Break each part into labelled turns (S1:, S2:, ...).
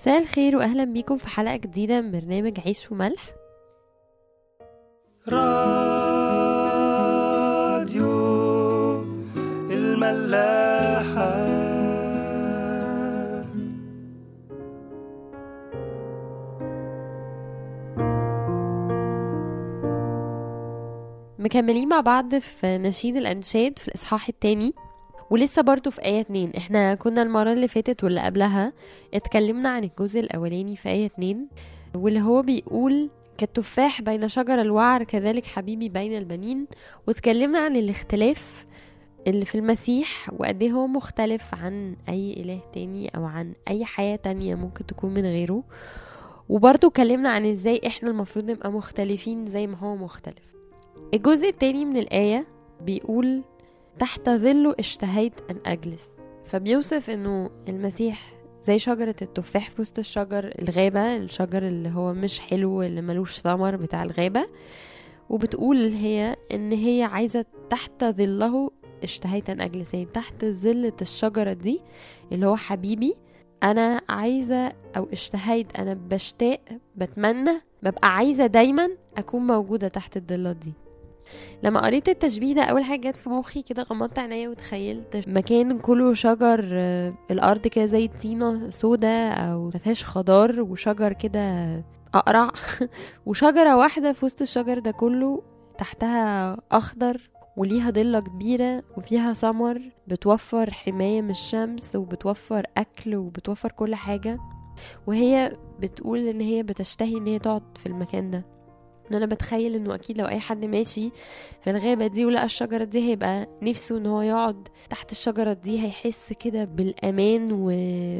S1: مساء الخير واهلا بيكم في حلقه جديده من برنامج عيش وملح
S2: راديو الملاحة
S1: مكملين مع بعض في نشيد الانشاد في الاصحاح التاني ولسه برضو في آية اتنين احنا كنا المرة اللي فاتت واللي قبلها اتكلمنا عن الجزء الأولاني في آية اتنين واللي هو بيقول كالتفاح بين شجر الوعر كذلك حبيبي بين البنين واتكلمنا عن الاختلاف اللي في المسيح وقد ايه هو مختلف عن أي إله تاني أو عن أي حياة تانية ممكن تكون من غيره وبرضو اتكلمنا عن ازاي احنا المفروض نبقى مختلفين زي ما هو مختلف الجزء التاني من الآية بيقول تحت ظله اشتهيت أن أجلس فبيوصف إنه المسيح زي شجرة التفاح في وسط الشجر الغابة الشجر اللي هو مش حلو اللي ملوش ثمر بتاع الغابة وبتقول هي إن هي عايزة تحت ظله اشتهيت أن أجلس يعني تحت ظلة الشجرة دي اللي هو حبيبي أنا عايزة أو اشتهيت أنا بشتاق بتمنى ببقى عايزة دايما أكون موجودة تحت الظلات دي لما قريت التشبيه ده اول حاجه جت في مخي كده غمضت عينيا وتخيلت مكان كله شجر آه، الارض كده زي طينه سودا او مفيهاش خضار وشجر كده اقرع وشجره واحده في وسط الشجر ده كله تحتها اخضر وليها ضلة كبيرة وفيها ثمر بتوفر حماية من الشمس وبتوفر أكل وبتوفر كل حاجة وهي بتقول إن هي بتشتهي إن هي تقعد في المكان ده ان انا بتخيل انه اكيد لو اي حد ماشي في الغابه دي ولقى الشجره دي هيبقى نفسه ان هو يقعد تحت الشجره دي هيحس كده بالامان و...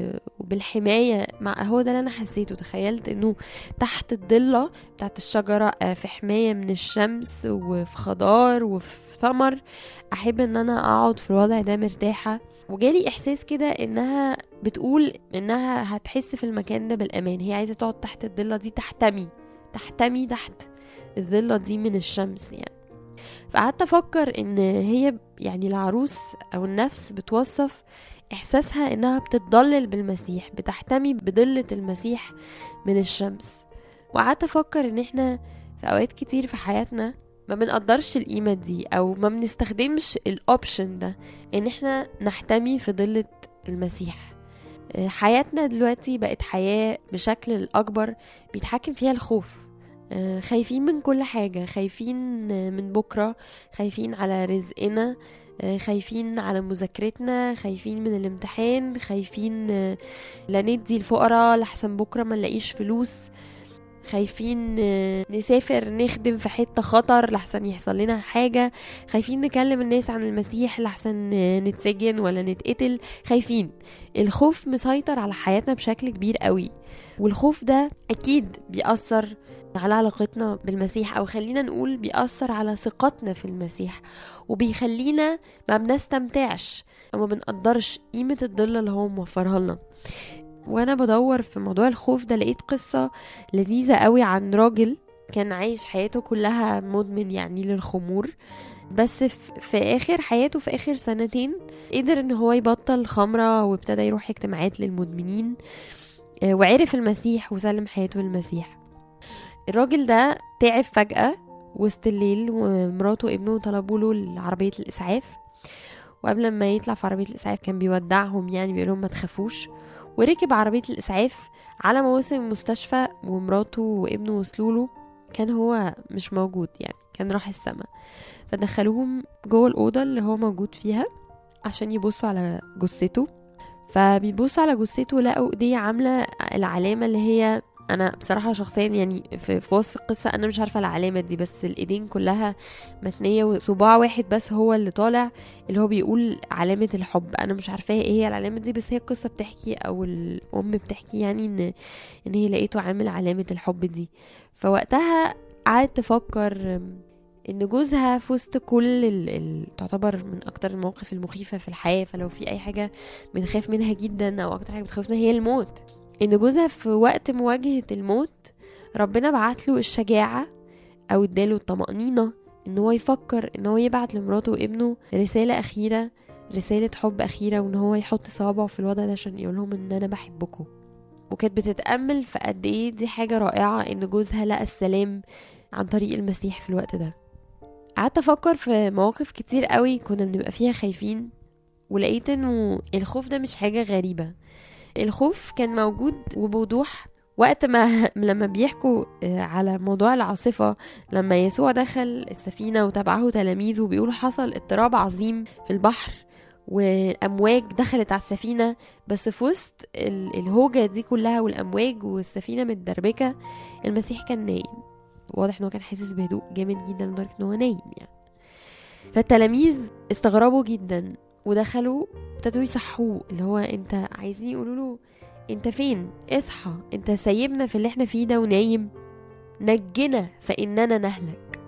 S1: وبالحمايه مع هو ده اللي انا حسيته تخيلت انه تحت الضله بتاعت الشجره آه، في حمايه من الشمس وفي خضار وفي ثمر احب ان انا اقعد في الوضع ده مرتاحه وجالي احساس كده انها بتقول انها هتحس في المكان ده بالامان هي عايزه تقعد تحت الضله دي تحتمي تحتمي تحت الظلة دي من الشمس يعني فقعدت أفكر إن هي يعني العروس أو النفس بتوصف إحساسها إنها بتتضلل بالمسيح بتحتمي بضلة المسيح من الشمس وقعدت أفكر إن إحنا في أوقات كتير في حياتنا ما بنقدرش القيمة دي أو ما بنستخدمش الأوبشن ده إن إحنا نحتمي في ضلة المسيح آه، حياتنا دلوقتي بقت حياة بشكل الأكبر بيتحكم فيها الخوف آه، خايفين من كل حاجة خايفين آه، من بكرة خايفين على رزقنا آه، خايفين على مذاكرتنا خايفين من الامتحان خايفين آه، لا ندي الفقراء لحسن بكرة ما نلاقيش فلوس خايفين آه، نسافر نخدم في حتة خطر لحسن يحصل لنا حاجة خايفين نكلم الناس عن المسيح لحسن آه، نتسجن ولا نتقتل خايفين الخوف مسيطر على حياتنا بشكل كبير قوي والخوف ده أكيد بيأثر على علاقتنا بالمسيح او خلينا نقول بيأثر على ثقتنا في المسيح وبيخلينا ما بنستمتعش او ما بنقدرش قيمة الضلة اللي هو موفرها لنا وانا بدور في موضوع الخوف ده لقيت قصة لذيذة قوي عن راجل كان عايش حياته كلها مدمن يعني للخمور بس في, في اخر حياته في اخر سنتين قدر ان هو يبطل خمرة وابتدى يروح اجتماعات للمدمنين آه، وعرف المسيح وسلم حياته للمسيح الراجل ده تعب فجأة وسط الليل ومراته وابنه طلبوا له عربية الإسعاف وقبل ما يطلع في عربية الإسعاف كان بيودعهم يعني بيقول لهم ما تخافوش وركب عربية الإسعاف على ما وصل المستشفى ومراته وابنه وصلوا له كان هو مش موجود يعني كان راح السما فدخلوهم جوه الأوضة اللي هو موجود فيها عشان يبصوا على جثته فبيبصوا على جثته لقوا ايديه عاملة العلامة اللي هي انا بصراحه شخصيا يعني في, في وصف القصه انا مش عارفه العلامه دي بس الايدين كلها متنيه وصباع واحد بس هو اللي طالع اللي هو بيقول علامه الحب انا مش عارفه ايه هي العلامه دي بس هي القصه بتحكي او الام بتحكي يعني ان ان هي لقيته عامل علامه الحب دي فوقتها قعدت تفكر ان جوزها في وسط كل ال... ال... تعتبر من اكتر المواقف المخيفه في الحياه فلو في اي حاجه بنخاف منها جدا او اكتر حاجه بتخوفنا هي الموت ان جوزها في وقت مواجهة الموت ربنا بعت له الشجاعة او اداله الطمأنينة ان هو يفكر ان هو يبعت لمراته وابنه رسالة اخيرة رسالة حب اخيرة وان هو يحط صوابعه في الوضع ده عشان يقول لهم ان انا بحبكم وكانت بتتأمل في قد ايه دي حاجة رائعة ان جوزها لقى السلام عن طريق المسيح في الوقت ده قعدت افكر في مواقف كتير قوي كنا بنبقى فيها خايفين ولقيت انه الخوف ده مش حاجة غريبة الخوف كان موجود وبوضوح وقت ما لما بيحكوا آه، على موضوع العاصفة لما يسوع دخل السفينة وتبعه تلاميذه بيقولوا حصل اضطراب عظيم في البحر والأمواج دخلت على السفينة بس في وسط ال- الهوجة دي كلها والأمواج والسفينة متدربكة المسيح كان نايم واضح ان هو كان حاسس بهدوء جامد جدا لدرجة ان هو نايم يعني فالتلاميذ استغربوا جدا ودخلوا ابتدوا يصحوه اللي هو انت عايزين يقولوا له انت فين اصحى انت سايبنا في اللي احنا فيه ده ونايم نجنا فاننا نهلك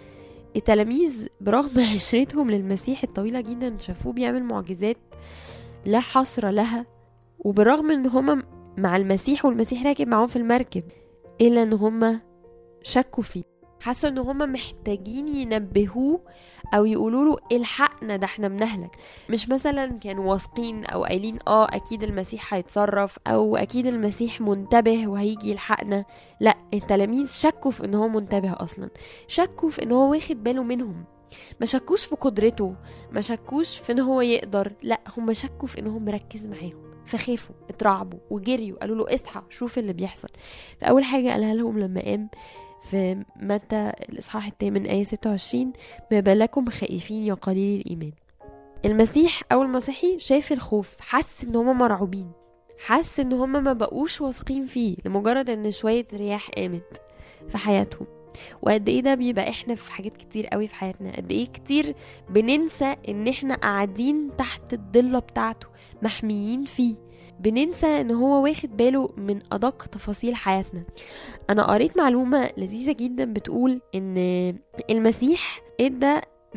S1: التلاميذ برغم عشرتهم للمسيح الطويلة جدا شافوه بيعمل معجزات لا حصر لها وبالرغم ان هما مع المسيح والمسيح راكب معاهم في المركب الا ان هما شكوا فيه حسوا ان هما محتاجين ينبهوه او يقولوا له الحقنا ده احنا بنهلك مش مثلا كانوا واثقين او قايلين اه اكيد المسيح هيتصرف او اكيد المسيح منتبه وهيجي يلحقنا لا التلاميذ شكوا في ان هو منتبه اصلا شكوا في ان هو واخد باله منهم ما شكوش في قدرته ما شكوش في ان هو يقدر لا هم شكوا في ان هو مركز معاهم فخافوا اترعبوا وجريوا قالوا له اصحى شوف اللي بيحصل فاول حاجه قالها لهم لما قام في متى الاصحاح الثامن ايه 26 ما بالكم خائفين يا قليل الايمان المسيح اول ما صحي شاف الخوف حس ان هما مرعوبين حس ان هما ما بقوش واثقين فيه لمجرد ان شويه رياح قامت في حياتهم وقد ايه ده بيبقى احنا في حاجات كتير قوي في حياتنا قد ايه كتير بننسى ان احنا قاعدين تحت الضله بتاعته محميين فيه بننسى ان هو واخد باله من ادق تفاصيل حياتنا انا قريت معلومه لذيذه جدا بتقول ان المسيح ادى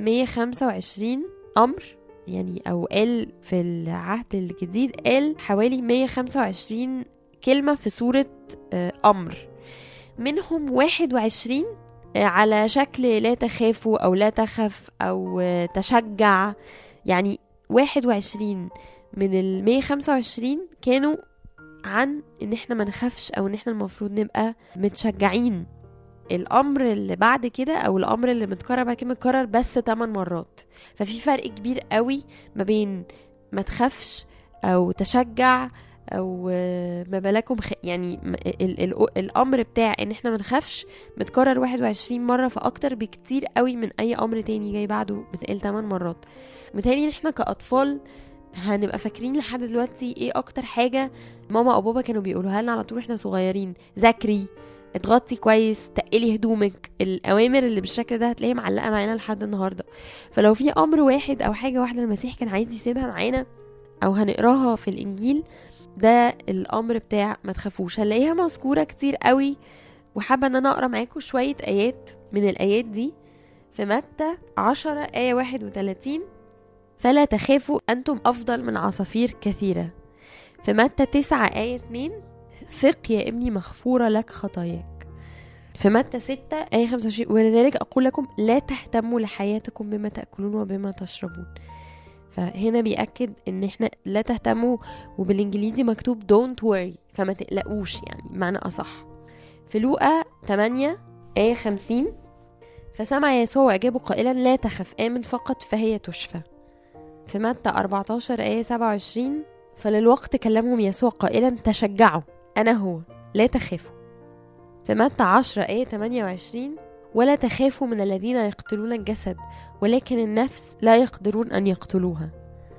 S1: 125 امر يعني او قال في العهد الجديد قال حوالي 125 كلمه في صوره آه، امر منهم 21 على شكل لا تخافوا او لا تخف او آه، تشجع يعني 21 من ال 125 كانوا عن ان احنا ما نخافش او ان احنا المفروض نبقى متشجعين الامر اللي بعد كده او الامر اللي متكرر بعد كده متكرر بس 8 مرات ففي فرق كبير قوي ما بين ما تخافش او تشجع او آه، ما بالكم خ... يعني م- ال... ال... الامر بتاع ان احنا ما نخافش متكرر 21 مره فاكتر بكتير قوي من اي امر تاني جاي بعده بتقل 8 مرات بالتالي ان احنا كاطفال هنبقى فاكرين لحد دلوقتي ايه اكتر حاجه ماما او بابا كانوا بيقولوها لنا على طول واحنا صغيرين ذاكري اتغطي كويس تقلي هدومك الاوامر اللي بالشكل ده هتلاقيها معلقه معانا لحد النهارده فلو في امر واحد او حاجه واحده المسيح كان عايز يسيبها معانا او هنقراها في الانجيل ده الامر بتاع ما تخافوش هنلاقيها مذكوره كتير قوي وحابه ان انا اقرا معاكم شويه ايات من الايات دي في متى 10 ايه 31 فلا تخافوا انتم افضل من عصافير كثيره في متى 9 ايه 2 ثق يا ابني مغفوره لك خطاياك في متى 6 آية 25 ولذلك أقول لكم لا تهتموا لحياتكم بما تأكلون وبما تشربون فهنا بيأكد إن إحنا لا تهتموا وبالإنجليزي مكتوب don't worry فما تقلقوش يعني معنى أصح في لوقا 8 آية 50 فسمع يسوع وأجابه قائلا لا تخف آمن فقط فهي تشفى في متى 14 آية 27 فللوقت كلمهم يسوع قائلا تشجعوا أنا هو لا تخافوا في متى 10 آية 28 ولا تخافوا من الذين يقتلون الجسد ولكن النفس لا يقدرون أن يقتلوها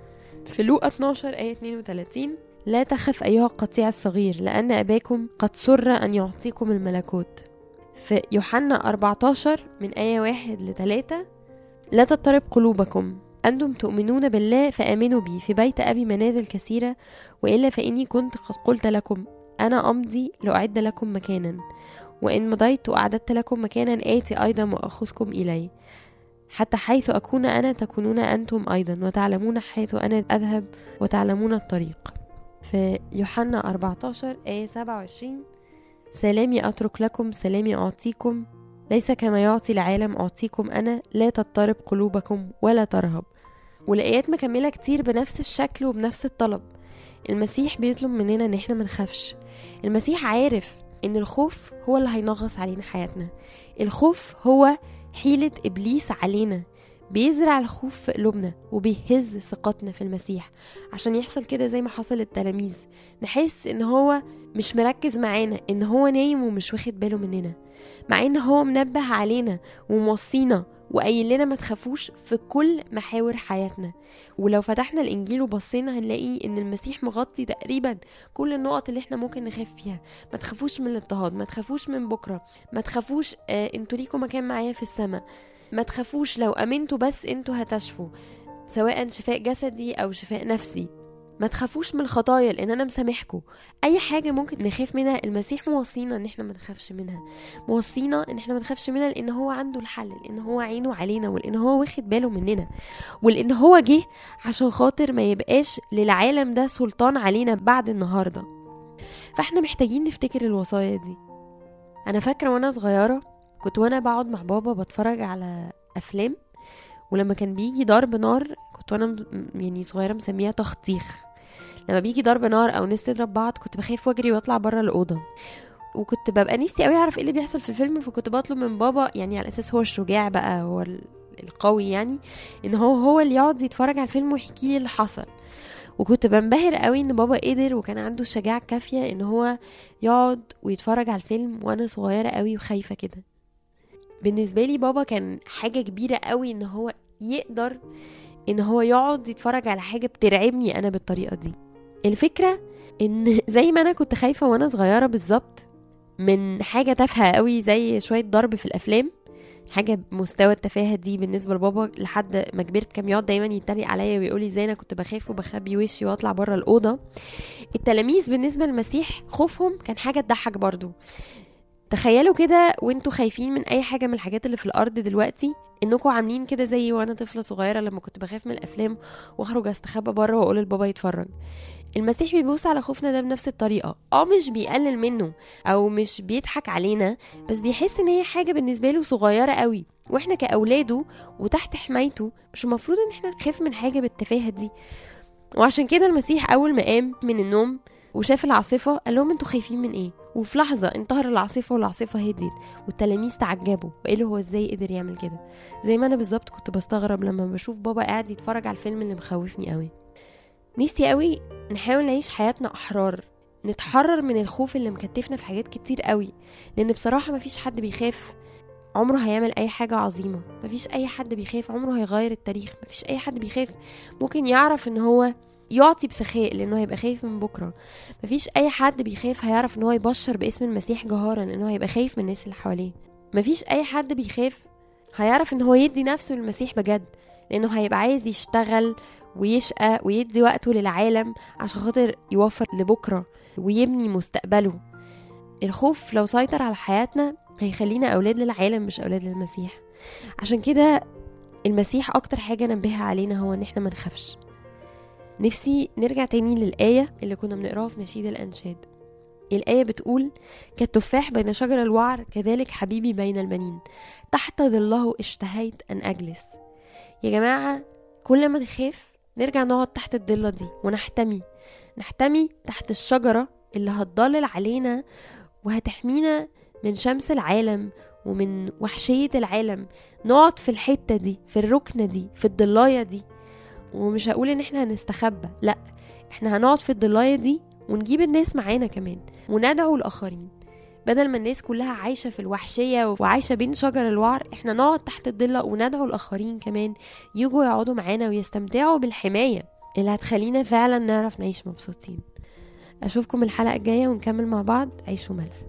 S1: في لوقا 12 آية 32 لا تخف أيها القطيع الصغير لأن أباكم قد سر أن يعطيكم الملكوت في يوحنا 14 من آية 1 ل 3 لا تضطرب قلوبكم أنتم تؤمنون بالله فآمنوا بي في بيت أبي منازل كثيرة وإلا فإني كنت قد قلت لكم أنا أمضي لأعد لكم مكانا وإن مضيت وأعددت لكم مكانا آتي أيضا وأخذكم إلي حتى حيث أكون أنا تكونون أنتم أيضا وتعلمون حيث أنا أذهب وتعلمون الطريق في يوحنا 14 آية 27 سلامي أترك لكم سلامي أعطيكم ليس كما يعطي العالم أعطيكم أنا لا تضطرب قلوبكم ولا ترهب والآيات مكملة كتير بنفس الشكل وبنفس الطلب المسيح بيطلب مننا ان احنا منخافش المسيح عارف ان الخوف هو اللي هينغص علينا حياتنا الخوف هو حيلة ابليس علينا بيزرع الخوف في قلوبنا وبيهز ثقتنا في المسيح عشان يحصل كده زي ما حصل للتلاميذ نحس ان هو مش مركز معانا ان هو نايم ومش واخد باله مننا مع ان هو منبه علينا وموصينا وقايل لنا ما تخافوش في كل محاور حياتنا ولو فتحنا الانجيل وبصينا هنلاقي ان المسيح مغطي تقريبا كل النقط اللي احنا ممكن نخاف فيها ما تخافوش من الاضطهاد ما تخافوش من بكره ما تخافوش آه انتوا ليكوا مكان معايا في السماء ما تخافوش لو امنتوا بس انتوا هتشفوا سواء شفاء جسدي او شفاء نفسي ما تخافوش من الخطايا لان انا مسامحكم اي حاجه ممكن نخاف منها المسيح موصينا ان احنا ما نخافش منها موصينا ان احنا ما نخافش منها لان هو عنده الحل لان هو عينه علينا ولان هو واخد باله مننا ولان هو جه عشان خاطر ما يبقاش للعالم ده سلطان علينا بعد النهارده فاحنا محتاجين نفتكر الوصايا دي انا فاكره وانا صغيره كنت وانا بقعد مع بابا بتفرج على افلام ولما كان بيجي ضرب نار كنت وانا م- يعني صغيره مسميها تخطيخ لما بيجي ضرب نار او ناس تضرب بعض كنت بخاف واجري واطلع بره الاوضه وكنت ببقى نفسي قوي اعرف ايه اللي بيحصل في الفيلم فكنت بطلب من بابا يعني على اساس هو الشجاع بقى هو ال- القوي يعني ان هو هو اللي يقعد يتفرج على الفيلم ويحكي لي اللي حصل وكنت بنبهر قوي ان بابا قدر وكان عنده الشجاعه الكافيه ان هو يقعد ويتفرج على الفيلم وانا صغيره قوي وخايفه كده بالنسبه لي بابا كان حاجه كبيره قوي ان هو يقدر ان هو يقعد يتفرج على حاجه بترعبني انا بالطريقه دي الفكره ان زي ما انا كنت خايفه وانا صغيره بالظبط من حاجه تافهه قوي زي شويه ضرب في الافلام حاجه بمستوى التفاهه دي بالنسبه لبابا لحد ما كبرت كان يقعد دايما يتريق عليا ويقول لي ازاي انا كنت بخاف وبخبي وشي واطلع بره الاوضه التلاميذ بالنسبه للمسيح خوفهم كان حاجه تضحك برضو تخيلوا كده وانتوا خايفين من اي حاجه من الحاجات اللي في الارض دلوقتي انكم عاملين كده زي وانا طفله صغيره لما كنت بخاف من الافلام واخرج استخبى بره واقول لبابا يتفرج المسيح بيبص على خوفنا ده بنفس الطريقه اه مش بيقلل منه او مش بيضحك علينا بس بيحس ان هي حاجه بالنسبه له صغيره قوي واحنا كاولاده وتحت حمايته مش المفروض ان احنا نخاف من حاجه بالتفاهه دي وعشان كده المسيح اول ما قام من النوم وشاف العاصفة قال لهم انتوا خايفين من ايه وفي لحظة انتهر العاصفة والعاصفة هديت والتلاميذ تعجبوا وقالوا هو ازاي قدر يعمل كده زي ما انا بالظبط كنت بستغرب لما بشوف بابا قاعد يتفرج على الفيلم اللي مخوفني قوي نفسي قوي نحاول نعيش حياتنا احرار نتحرر من الخوف اللي مكتفنا في حاجات كتير قوي لان بصراحة مفيش حد بيخاف عمره هيعمل اي حاجة عظيمة مفيش اي حد بيخاف عمره هيغير التاريخ مفيش اي حد بيخاف ممكن يعرف ان هو يعطي بسخاء لانه هيبقى خايف من بكره مفيش اي حد بيخاف هيعرف ان هو يبشر باسم المسيح جهارا لانه هيبقى خايف من الناس اللي حواليه مفيش اي حد بيخاف هيعرف ان هو يدي نفسه للمسيح بجد لانه هيبقى عايز يشتغل ويشقى ويدي وقته للعالم عشان خاطر يوفر لبكره ويبني مستقبله الخوف لو سيطر على حياتنا هيخلينا اولاد للعالم مش اولاد للمسيح عشان كده المسيح اكتر حاجه نبهها علينا هو ان احنا ما نخافش نفسي نرجع تاني للآية اللي كنا بنقراها في نشيد الأنشاد الآية بتقول كالتفاح بين شجر الوعر كذلك حبيبي بين البنين تحت ظله اشتهيت أن أجلس يا جماعة كل ما نخاف نرجع نقعد تحت الضلة دي ونحتمي نحتمي تحت الشجرة اللي هتضلل علينا وهتحمينا من شمس العالم ومن وحشية العالم نقعد في الحتة دي في الركنة دي في الضلاية دي ومش هقول ان احنا هنستخبى لا احنا هنقعد في الضلاية دي ونجيب الناس معانا كمان وندعو الآخرين بدل ما الناس كلها عايشة في الوحشية وعايشة بين شجر الوعر احنا نقعد تحت الضلة وندعو الآخرين كمان يجوا يقعدوا معانا ويستمتعوا بالحماية اللي هتخلينا فعلا نعرف نعيش مبسوطين أشوفكم الحلقة الجاية ونكمل مع بعض عيش وملح